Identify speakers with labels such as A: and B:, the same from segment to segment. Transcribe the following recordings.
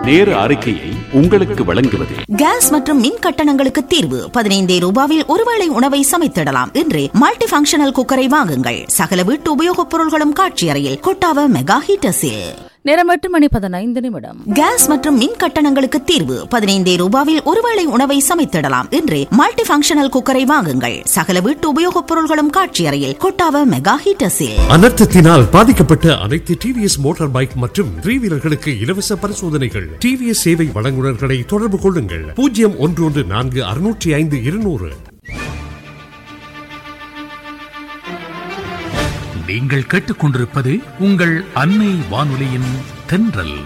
A: நேர அறிக்கையை உங்களுக்கு வழங்குவது
B: கேஸ் மற்றும் மின் கட்டணங்களுக்கு தீர்வு பதினைந்தே ரூபாவில் ஒருவேளை உணவை சமைத்திடலாம் என்று மல்டி ஃபங்க்ஷனல் குக்கரை வாங்குங்கள் சகல வீட்டு உபயோகப் பொருள்களும் காட்சி அறையில் கொட்டாவ மெகா ஹீட்டர்ஸில்
C: நேரம் எட்டு மணி பதினைந்து நிமிடம்
B: கேஸ் மற்றும் மின் கட்டணங்களுக்கு தீர்வு பதினைந்தே ரூபாவில் ஒருவேளை உணவை சமைத்திடலாம் என்று மல்டி ஃபங்க்ஷனல் குக்கரை வாங்குங்கள் சகல வீட்டு உபயோகப் பொருள்களும் காட்சி அறையில் கொட்டாவ மெகா ஹீட்டர்ஸில்
D: அனர்த்தத்தினால் பாதிக்கப்பட்ட அனைத்து டிவிஎஸ் மோட்டார் பைக் மற்றும் த்ரீ வீலர்களுக்கு இலவச பரிசோதனைகள் டிவிஎஸ் சேவை வழங்குநர்களை தொடர்பு கொள்ளுங்கள் பூஜ்ஜியம் ஒன்று ஒன்று நான்கு அறுநூற்றி ஐந்து இருநூறு
E: நீங்கள் கேட்டுக்கொண்டிருப்பது உங்கள் அன்னை வானொலியின் தென்றல்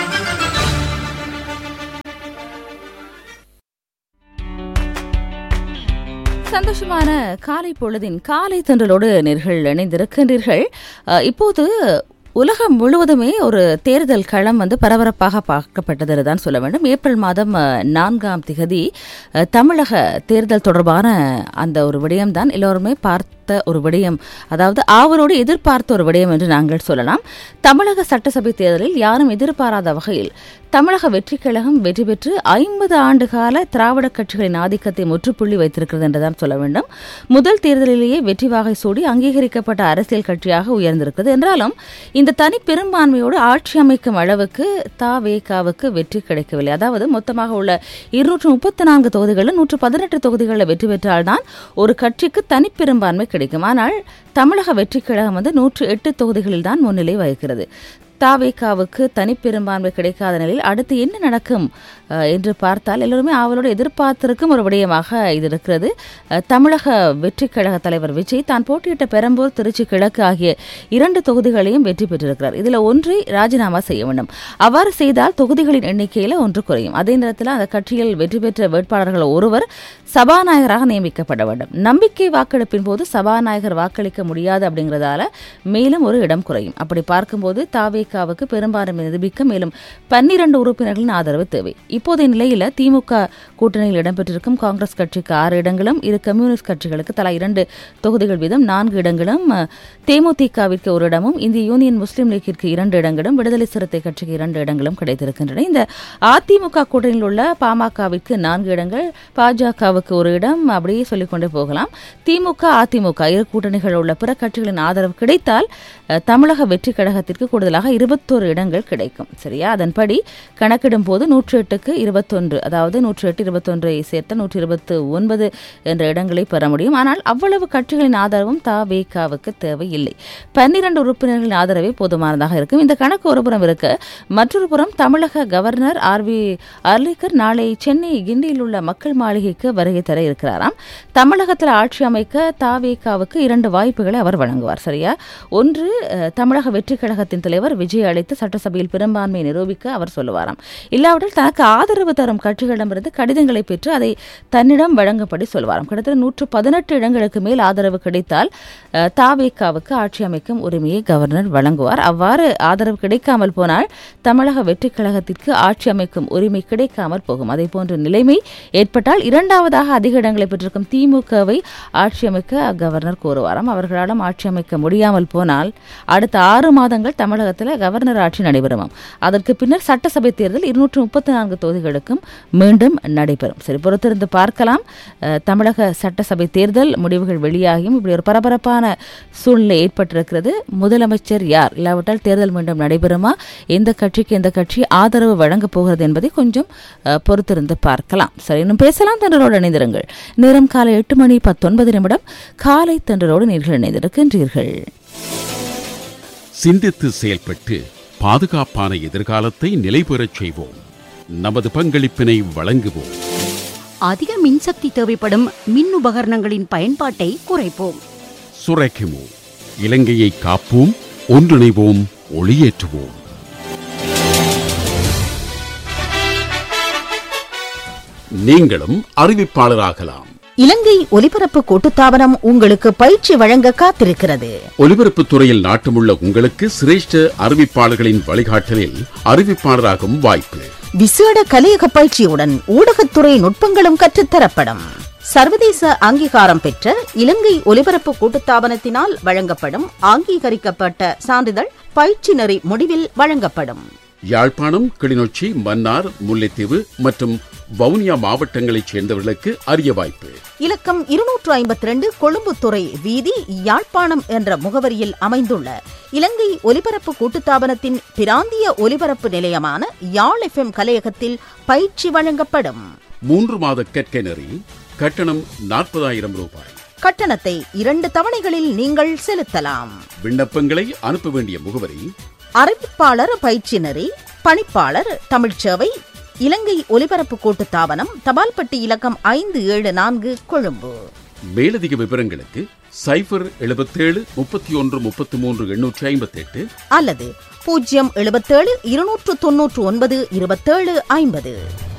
C: சந்தோஷமான காலை பொழுதின் காலை தென்றலோடு நேர்கள் இணைந்திருக்கின்றீர்கள் அஹ், இப்போது உலகம் முழுவதுமே ஒரு தேர்தல் களம் வந்து பரபரப்பாக பார்க்கப்பட்டது தான் சொல்ல வேண்டும் ஏப்ரல் மாதம் அஹ், நான்காம் திகதி அஹ், தமிழக தேர்தல் தொடர்பான அந்த ஒரு விடயம்தான் எல்லோருமே பார்த்த ஒரு விடயம் அதாவது ஆவலோடு எதிர்பார்த்த ஒரு விடயம் என்று நாங்கள் சொல்லலாம் தமிழக சட்டசபை தேர்தலில் யாரும் எதிர்பாராத வகையில் தமிழக வெற்றி கழகம் வெற்றி பெற்று ஐம்பது ஆண்டு கால திராவிட கட்சிகளின் ஆதிக்கத்தை முற்றுப்புள்ளி வைத்திருக்கிறது என்றுதான் சொல்ல வேண்டும் முதல் தேர்தலிலேயே வெற்றி வாகை சூடி அங்கீகரிக்கப்பட்ட அரசியல் கட்சியாக உயர்ந்திருக்கிறது என்றாலும் இந்த தனி பெரும்பான்மையோடு ஆட்சி அமைக்கும் அளவுக்கு தாவேகாவுக்கு வெற்றி கிடைக்கவில்லை அதாவது மொத்தமாக உள்ள இருநூற்று முப்பத்தி நான்கு தொகுதிகளில் நூற்று பதினெட்டு தொகுதிகளில் வெற்றி பெற்றால்தான் ஒரு கட்சிக்கு தனிப்பெரும்பான்மை கிடைக்கும் ஆனால் தமிழக வெற்றி கழகம் வந்து நூற்று எட்டு தொகுதிகளில் தான் முன்னிலை வகிக்கிறது தாவேகாவுக்கு தனிப்பெரும்பான்மை கிடைக்காத நிலையில் அடுத்து என்ன நடக்கும் அஹ், என்று பார்த்தால் எல்லோருமே அவளோட எதிர்பார்த்திருக்கும் ஒரு விடயமாக இது இருக்கிறது அஹ், தமிழக வெற்றி கழக தலைவர் விஜய் தான் போட்டியிட்ட பெரம்பூர் திருச்சி கிழக்கு ஆகிய இரண்டு தொகுதிகளையும் வெற்றி பெற்றிருக்கிறார் இதில் ஒன்றை ராஜினாமா செய்ய வேண்டும் அவ்வாறு செய்தால் தொகுதிகளின் எண்ணிக்கையில் ஒன்று குறையும் அதே நேரத்தில் அந்த கட்சியில் வெற்றி பெற்ற வேட்பாளர்கள் ஒருவர் சபாநாயகராக நியமிக்கப்பட வேண்டும் நம்பிக்கை வாக்கெடுப்பின் போது சபாநாயகர் வாக்களிக்க முடியாது அப்படிங்கிறதால மேலும் ஒரு இடம் குறையும் அப்படி பார்க்கும்போது தாவேகாவுக்கு பெரும்பான்மை நிரூபிக்க மேலும் பன்னிரண்டு உறுப்பினர்களின் ஆதரவு தேவை இப்போதைய நிலையில திமுக கூட்டணியில் இடம்பெற்றிருக்கும் காங்கிரஸ் கட்சிக்கு ஆறு இடங்களும் இரு கம்யூனிஸ்ட் கட்சிகளுக்கு தலா இரண்டு தொகுதிகள் வீதம் நான்கு இடங்களும் அஹ், தேமுதிகவிற்கு ஒரு இடமும் இந்திய யூனியன் முஸ்லீம் லீக்கிற்கு இரண்டு இடங்களும் விடுதலை சிறுத்தை கட்சிக்கு இரண்டு இடங்களும் கிடைத்திருக்கின்றன இந்த அதிமுக கூட்டணியில் உள்ள பாமகவிற்கு நான்கு இடங்கள் பாஜகவுக்கு ஒரு இடம் அப்படியே சொல்லிக்கொண்டே போகலாம் திமுக அதிமுக இரு கூட்டணிகள் உள்ள பிற கட்சிகளின் ஆதரவு கிடைத்தால் அஹ், தமிழக வெற்றி கழகத்திற்கு கூடுதலாக இருபத்தோரு இடங்கள் கிடைக்கும் சரியா அதன்படி கணக்கிடும் போது நூற்றி எட்டுக்கு இருபத்தொன்று அதாவது நூற்றி எட்டு இருபத்தொன்றை சேர்த்த நூற்றி இருபத்து ஒன்பது என்ற இடங்களை பெற முடியும் ஆனால் அவ்வளவு கட்சிகளின் ஆதரவும் தாவேகாவுக்கு தேவையில்லை பன்னிரண்டு உறுப்பினர்களின் ஆதரவே போதுமானதாக இருக்கும் இந்த கணக்கு ஒருபுறம் இருக்க மற்றொரு புறம் தமிழக கவர்னர் ஆர் வி அர்லிக்கர் நாளை சென்னை கிண்டியில் உள்ள மக்கள் மாளிகைக்கு வருகை தர இருக்கிறாராம் தமிழகத்தில் ஆட்சி அமைக்க தாவேகாவுக்கு இரண்டு வாய்ப்புகளை அவர் வழங்குவார் சரியா ஒன்று அஹ், தமிழக வெற்றி கழகத்தின் தலைவர் விஜய் அழைத்து சட்டசபையில் பெரும்பான்மையை நிரூபிக்க அவர் சொல்லுவாராம் இல்லாவிட்டால் தனக்கு ஆதரவு தரும் கட்சிகளிடமிருந்து கடிதங்களை பெற்று அதை தன்னிடம் வழங்கும்படி சொல்வாராம் கிட்டத்தட்ட நூற்று பதினெட்டு இடங்களுக்கு மேல் ஆதரவு கிடைத்தால் அஹ், தாவேகாவுக்கு ஆட்சி அமைக்கும் உரிமையை கவர்னர் வழங்குவார் அவ்வாறு ஆதரவு கிடைக்காமல் போனால் தமிழக வெற்றி கழகத்திற்கு ஆட்சி அமைக்கும் உரிமை கிடைக்காமல் போகும் அதே போன்ற நிலைமை ஏற்பட்டால் இரண்டாவதாக அதிக இடங்களை பெற்றிருக்கும் திமுகவை ஆட்சி அமைக்க கவர்னர் கோருவாராம் அவர்களாலும் ஆட்சி அமைக்க முடியாமல் போனால் அடுத்த ஆறு மாதங்கள் தமிழகத்தில் கவர்னர் ஆட்சி நடைபெறுமாம் அதற்கு பின்னர் சட்டசபை தேர்தல் இருநூற்று முப்பத்தி நான்கு தொகுதிகளுக்கும் மீண்டும் நடைபெறும் சரி பொறுத்திருந்து பார்க்கலாம் அஹ், தமிழக சட்டசபை தேர்தல் முடிவுகள் வெளியாகியும் இப்படி ஒரு பரபரப்பான சூழ்நிலை ஏற்பட்டிருக்கிறது முதலமைச்சர் யார் இல்லாவிட்டால் தேர்தல் மீண்டும் நடைபெறுமா எந்த கட்சிக்கு எந்த கட்சி ஆதரவு வழங்கப் போகிறது என்பதை கொஞ்சம் அஹ், பொறுத்திருந்து பார்க்கலாம் சரி இன்னும் பேசலாம் தென்றலோடு இணைந்திருங்கள் நேரம் காலை எட்டு மணி பத்தொன்பது நிமிடம் காலை தென்றலோடு நீங்கள் இணைந்திருக்கின்றீர்கள்
A: சிந்தித்து செயல்பட்டு பாதுகாப்பான எதிர்காலத்தை நிலைபெறச் செய்வோம் நமது பங்களிப்பினை வழங்குவோம்
F: அதிக மின்சக்தி தேவைப்படும் மின் உபகரணங்களின் பயன்பாட்டை குறைப்போம்
A: சுரைக்குமோ இலங்கையை காப்போம் ஒன்றிணைவோம் ஒளியேற்றுவோம் நீங்களும் அறிவிப்பாளராகலாம்
B: இலங்கை ஒலிபரப்பு கூட்டுத்தாபனம் உங்களுக்கு பயிற்சி வழங்க காத்திருக்கிறது
A: ஒலிபரப்புத் துறையில் நாட்டமுள்ள உங்களுக்கு சிரேஷ்ட அறிவிப்பாளர்களின் வழிகாட்டலில் அறிவிப்பாளராகும் வாய்ப்பு
B: விசேட கலையக பயிற்சியுடன் ஊடகத்துறை நுட்பங்களும் கற்றுத்தரப்படும் சர்வதேச அங்கீகாரம் பெற்ற இலங்கை ஒலிபரப்பு கூட்டுத்தாபனத்தினால் வழங்கப்படும் அங்கீகரிக்கப்பட்ட சான்றிதழ் பயிற்சி நெறி முடிவில் வழங்கப்படும்
A: யாழ்ப்பாணம் கிளிநொச்சி மன்னார் முல்லைத்தீவு மற்றும் வவுனியா மாவட்டங்களைச் சேர்ந்தவர்களுக்கு அரிய வாய்ப்பு
B: இலக்கம் இருநூற்று ஐம்பத்தி ரெண்டு கொழும்புத்துறை வீதி யாழ்ப்பாணம் என்ற முகவரியில் அமைந்துள்ள இலங்கை ஒலிபரப்பு கூட்டுத்தாபனத்தின் பிராந்திய ஒலிபரப்பு நிலையமான யாழ் எஃப்எம் கலையகத்தில் பயிற்சி வழங்கப்படும்
A: மூன்று மாத கற்கை நெறி கட்டணம் நாற்பதாயிரம் ரூபாய்
B: கட்டணத்தை இரண்டு தவணைகளில் நீங்கள் செலுத்தலாம்
A: விண்ணப்பங்களை அனுப்ப வேண்டிய முகவரி
B: அறிவிப்பாளர் பயிற்சி நெறி பணிப்பாளர் தமிழ்ச்சேவை இலங்கை ஒலிபரப்பு கூட்டுத்தாபனம் தபால்பட்டி இலக்கம் ஐந்து ஏழு நான்கு கொழும்பு
A: மேலதிக விவரங்களுக்கு சைபர் எழுபத்தேழு முப்பத்தி ஒன்று முப்பத்தி மூன்று எண்ணூற்றி ஐம்பத்தி எட்டு
B: அல்லது பூஜ்ஜியம் எழுபத்தேழு இருநூற்று தொன்னூற்று ஒன்பது இருபத்தேழு ஐம்பது